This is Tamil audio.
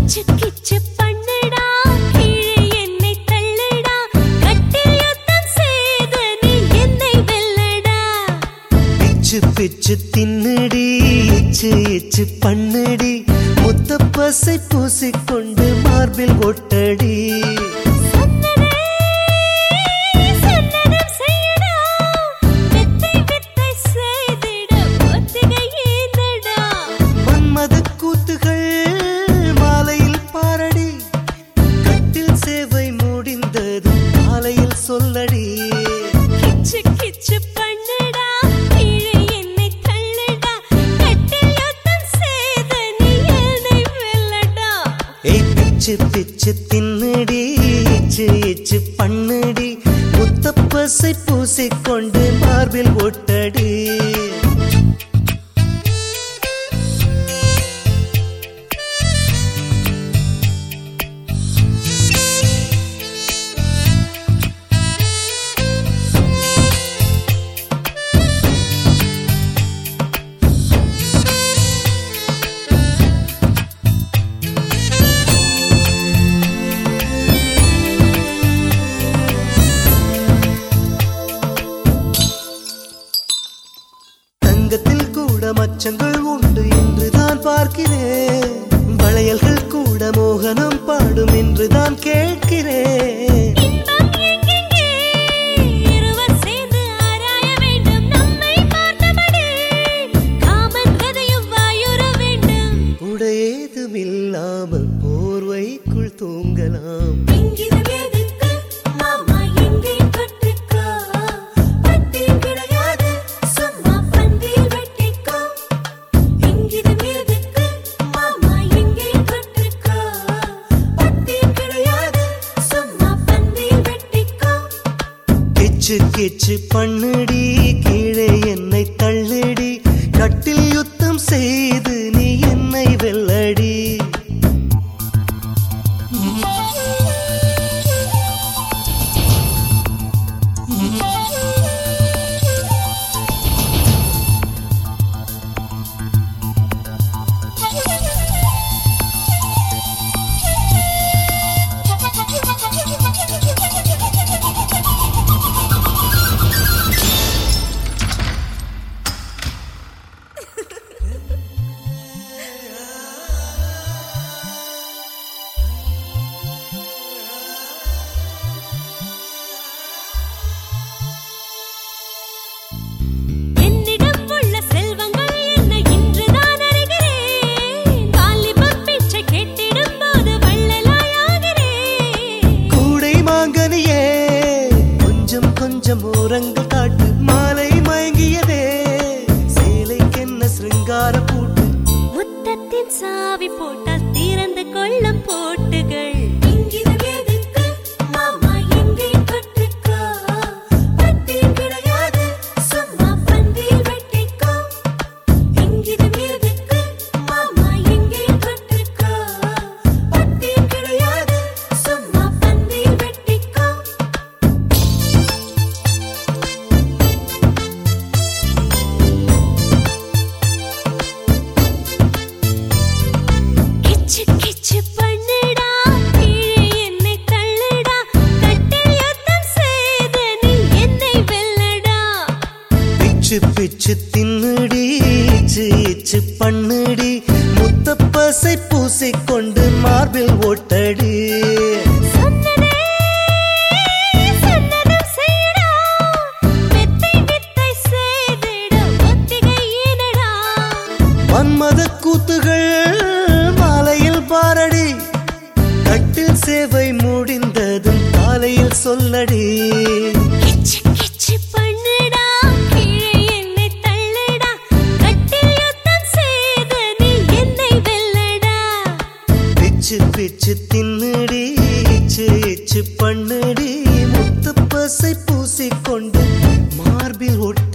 கிச்சு கிச்சு பண்ணுடா கீழே என்னை தள்ளுடா கட்டில் யுத்தம் செய்து நீ என்னை வெல்லடா பிச்சு பிச்சு தின்னுடி இச்சு இச்சு பண்ணுடி முத்த பசை பூசிக்கொண்டு மார்பில் ஒட்டடி சொன்னதே சொன்னதும் செய்யடா வித்தை வித்தை செய்திட ஒத்திகை ஏந்தடா மன்மத கூத்துகள் மாலையில் பாரடி கட்டில் சேவை முடிந்தது காலையில் சொல்லடி கிச்சு கிச்சு பண்ணுடா கீழே என்னை தள்ளுடா கட்டில் யுத்தம் செய்து நீ என்னை வெல்லடா ஏய் பிச்சு பிச்சு தின்னுடி இச்சு இச்சு பண்ணுடி முத்த பசை பூசிக்கொண்டு மார்பில் ஒட்டடி தங்கத்தில் கூட மச்சங்கள் உண்டு என்றுதான் பார்க்கிறேன் வளையல்கள் கூட மோகனம் பாடும் என்றுதான் கேட்கிறேன் இன்பம் எங்கெங்கே இருவர் சேர்ந்து ஆராய வேண்டும் நம்மை பார்த்தபடி காமன் கதையும் வாயுற வேண்டும் உடையேதுமில்லாமல் போர்வைக்குள் தூங்கலாம் இங்கிதம் எதுக்கு மாமா எங்கே கட்டுக்கோ பத்தில் கிடையாது சும்மா பந்தியில் வெட்டிக்கோ இங்கிதம் எதுக்கு மாமா எங்கே கட்டுக்கோ பத்தில் கிடையாது சும்மா பந்தியில் வெட்டிக்கோ கிச்சு கிச்சு பண்ணுடி கீழே என்னை தள்ளுடி கட்டில் யுத்தம் செய்து நீ என்னை வெல்லடி என்னிடம் உள்ள செல்வங்கள் என்ன இன்றுதான் அறிகிறேன் வாலிபம் பிச்சை கேட்டிடும் போது வள்ளலாயாகிறேன் கூடை மாங்கனியே கொஞ்சம் கொஞ்சம் ஓரங்கள் காட்டு மாலை மயங்கியதே சேலைக்கென்ன சிருங்கார பூட்டு முத்தத்தின் சாவி போட்டால் திறந்து கொள்ளும் போட்டுகள் இங்கிதம் எதுக்கு மாமா எங்கே கட்டுக்கோ பத்தில் கிடையாது சும்மா பந்தியில் வெட்டிக்கோ இங்கிதம் எதுக்கு மாமா எங்கே கட்டுக்கோ பத்தில் கிடையாது சும்மா பந்தியில் வெட்டிக்கோ கிச்சு கிச்சு பண்ணுடா கீழே என்னை தள்ளுடா கட்டில் யுத்தம் செய்து நீ என்னை வெல்லடா பிச்சு பிச்சு தின்னுடி இச்சு இச்சு பண்ணுடி முத்த பசை பூசிக்கொண்டு மார்பில் ஒட்டடி சொன்னதே சொன்னதும் செய்யடா வித்தை வித்தை செய்திட ஒத்திகை ஏனடா மன்மத கூத்துகள் மாலையில் பாரடி கட்டில் சேவை முடிந்ததும் காலையில் சொல்லடி கிச்சு கிச்சு பண்ணுடா கீழே என்னை தள்ளுடா கட்டில் யுத்தம் செய்து நீ என்னை வெல்லடா பிச்சு பிச்சு தின்னுடி இச்சு இச்சு பண்ணுடி முத்து பசை பூசிக்கொண்டு மார்பில் ஒட்ட